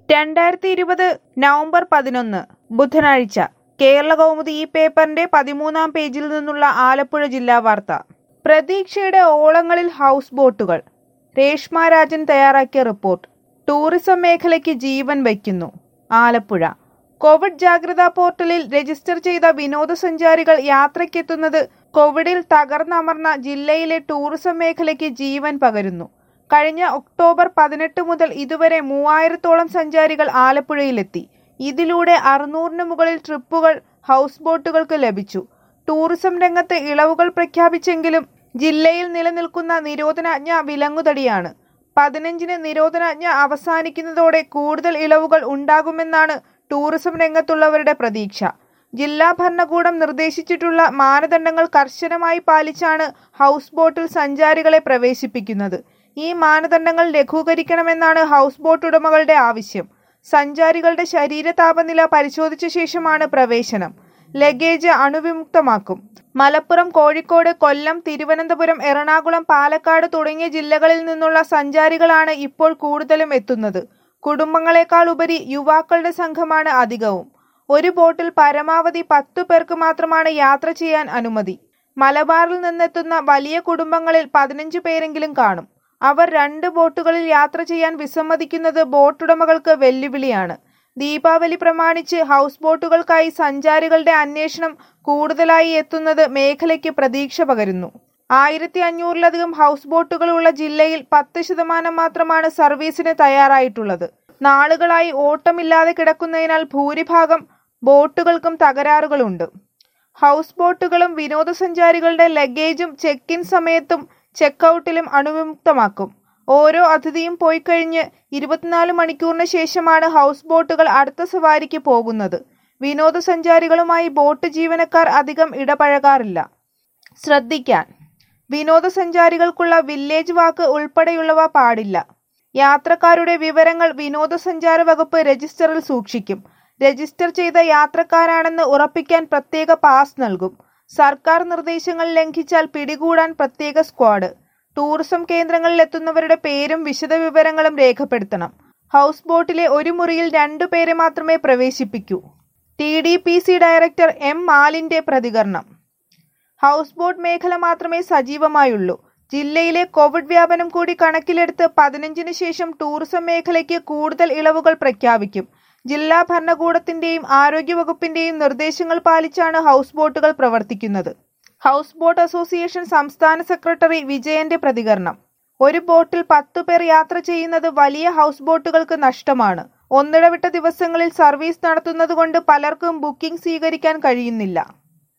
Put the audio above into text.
രണ്ടായിരത്തി ഇരുപത് നവംബർ പതിനൊന്ന് ബുധനാഴ്ച കേരള കൗമുദി ഈ പേപ്പറിന്റെ പതിമൂന്നാം പേജിൽ നിന്നുള്ള ആലപ്പുഴ ജില്ലാ വാർത്ത പ്രതീക്ഷയുടെ ഓളങ്ങളിൽ ഹൗസ് ബോട്ടുകൾ രേഷ്മ രാജൻ തയ്യാറാക്കിയ റിപ്പോർട്ട് ടൂറിസം മേഖലയ്ക്ക് ജീവൻ വയ്ക്കുന്നു ആലപ്പുഴ കോവിഡ് ജാഗ്രതാ പോർട്ടലിൽ രജിസ്റ്റർ ചെയ്ത വിനോദസഞ്ചാരികൾ യാത്രയ്ക്കെത്തുന്നത് കോവിഡിൽ തകർന്നമർന്ന ജില്ലയിലെ ടൂറിസം മേഖലയ്ക്ക് ജീവൻ പകരുന്നു കഴിഞ്ഞ ഒക്ടോബർ പതിനെട്ട് മുതൽ ഇതുവരെ മൂവായിരത്തോളം സഞ്ചാരികൾ ആലപ്പുഴയിലെത്തി ഇതിലൂടെ അറുന്നൂറിന് മുകളിൽ ട്രിപ്പുകൾ ഹൗസ് ബോട്ടുകൾക്ക് ലഭിച്ചു ടൂറിസം രംഗത്ത് ഇളവുകൾ പ്രഖ്യാപിച്ചെങ്കിലും ജില്ലയിൽ നിലനിൽക്കുന്ന നിരോധനാജ്ഞ വിലങ്ങുതടിയാണ് പതിനഞ്ചിന് നിരോധനാജ്ഞ അവസാനിക്കുന്നതോടെ കൂടുതൽ ഇളവുകൾ ഉണ്ടാകുമെന്നാണ് ടൂറിസം രംഗത്തുള്ളവരുടെ പ്രതീക്ഷ ജില്ലാ ഭരണകൂടം നിർദ്ദേശിച്ചിട്ടുള്ള മാനദണ്ഡങ്ങൾ കർശനമായി പാലിച്ചാണ് ഹൗസ് ബോട്ടിൽ സഞ്ചാരികളെ പ്രവേശിപ്പിക്കുന്നത് ഈ മാനദണ്ഡങ്ങൾ ലഘൂകരിക്കണമെന്നാണ് ഹൗസ് ബോട്ട് ഉടമകളുടെ ആവശ്യം സഞ്ചാരികളുടെ ശരീര താപനില പരിശോധിച്ച ശേഷമാണ് പ്രവേശനം ലഗേജ് അണുവിമുക്തമാക്കും മലപ്പുറം കോഴിക്കോട് കൊല്ലം തിരുവനന്തപുരം എറണാകുളം പാലക്കാട് തുടങ്ങിയ ജില്ലകളിൽ നിന്നുള്ള സഞ്ചാരികളാണ് ഇപ്പോൾ കൂടുതലും എത്തുന്നത് കുടുംബങ്ങളെക്കാൾ ഉപരി യുവാക്കളുടെ സംഘമാണ് അധികവും ഒരു ബോട്ടിൽ പരമാവധി പത്തു പേർക്ക് മാത്രമാണ് യാത്ര ചെയ്യാൻ അനുമതി മലബാറിൽ നിന്നെത്തുന്ന വലിയ കുടുംബങ്ങളിൽ പതിനഞ്ച് പേരെങ്കിലും കാണും അവർ രണ്ട് ബോട്ടുകളിൽ യാത്ര ചെയ്യാൻ വിസമ്മതിക്കുന്നത് ബോട്ടുടമകൾക്ക് വെല്ലുവിളിയാണ് ദീപാവലി പ്രമാണിച്ച് ഹൗസ് ബോട്ടുകൾക്കായി സഞ്ചാരികളുടെ അന്വേഷണം കൂടുതലായി എത്തുന്നത് മേഖലയ്ക്ക് പ്രതീക്ഷ പകരുന്നു ആയിരത്തി അഞ്ഞൂറിലധികം ഹൗസ് ബോട്ടുകളുള്ള ജില്ലയിൽ പത്ത് ശതമാനം മാത്രമാണ് സർവീസിന് തയ്യാറായിട്ടുള്ളത് നാളുകളായി ഓട്ടമില്ലാതെ കിടക്കുന്നതിനാൽ ഭൂരിഭാഗം ബോട്ടുകൾക്കും തകരാറുകളുണ്ട് ഹൗസ് ബോട്ടുകളും വിനോദസഞ്ചാരികളുടെ ലഗേജും ചെക്ക് ഇൻ സമയത്തും ചെക്ക് ഔട്ടിലും അണുവിമുക്തമാക്കും ഓരോ അതിഥിയും പോയി കഴിഞ്ഞ് ഇരുപത്തിനാല് മണിക്കൂറിന് ശേഷമാണ് ഹൗസ് ബോട്ടുകൾ അടുത്ത സവാരിക്ക് പോകുന്നത് വിനോദസഞ്ചാരികളുമായി ബോട്ട് ജീവനക്കാർ അധികം ഇടപഴകാറില്ല ശ്രദ്ധിക്കാൻ വിനോദസഞ്ചാരികൾക്കുള്ള വില്ലേജ് വാക്ക് ഉൾപ്പെടെയുള്ളവ പാടില്ല യാത്രക്കാരുടെ വിവരങ്ങൾ വിനോദസഞ്ചാര വകുപ്പ് രജിസ്റ്ററിൽ സൂക്ഷിക്കും രജിസ്റ്റർ ചെയ്ത യാത്രക്കാരാണെന്ന് ഉറപ്പിക്കാൻ പ്രത്യേക പാസ് നൽകും സർക്കാർ നിർദ്ദേശങ്ങൾ ലംഘിച്ചാൽ പിടികൂടാൻ പ്രത്യേക സ്ക്വാഡ് ടൂറിസം കേന്ദ്രങ്ങളിൽ എത്തുന്നവരുടെ പേരും വിശദവിവരങ്ങളും രേഖപ്പെടുത്തണം ഹൗസ് ബോട്ടിലെ ഒരു മുറിയിൽ രണ്ടു പേരെ മാത്രമേ പ്രവേശിപ്പിക്കൂ T D P C director M മാലിന്റെ പ്രതികരണം ഹൗസ് ബോട്ട് മേഖല മാത്രമേ സജീവമായുള്ളൂ ജില്ലയിലെ കോവിഡ് വ്യാപനം കൂടി കണക്കിലെടുത്ത് പതിനഞ്ചിന് ശേഷം ടൂറിസം മേഖലയ്ക്ക് കൂടുതൽ ഇളവുകൾ പ്രഖ്യാപിക്കും ജില്ലാ ഭരണകൂടത്തിന്റെയും ആരോഗ്യവകുപ്പിന്റെയും നിർദ്ദേശങ്ങൾ പാലിച്ചാണ് ഹൗസ് ബോട്ടുകൾ പ്രവർത്തിക്കുന്നത് ഹൗസ് ബോട്ട് അസോസിയേഷൻ സംസ്ഥാന സെക്രട്ടറി വിജയന്റെ പ്രതികരണം ഒരു ബോട്ടിൽ പത്തു പേർ യാത്ര ചെയ്യുന്നത് വലിയ ഹൗസ് ബോട്ടുകൾക്ക് നഷ്ടമാണ് ഒന്നിടവിട്ട ദിവസങ്ങളിൽ സർവീസ് നടത്തുന്നതുകൊണ്ട് പലർക്കും ബുക്കിംഗ് സ്വീകരിക്കാൻ കഴിയുന്നില്ല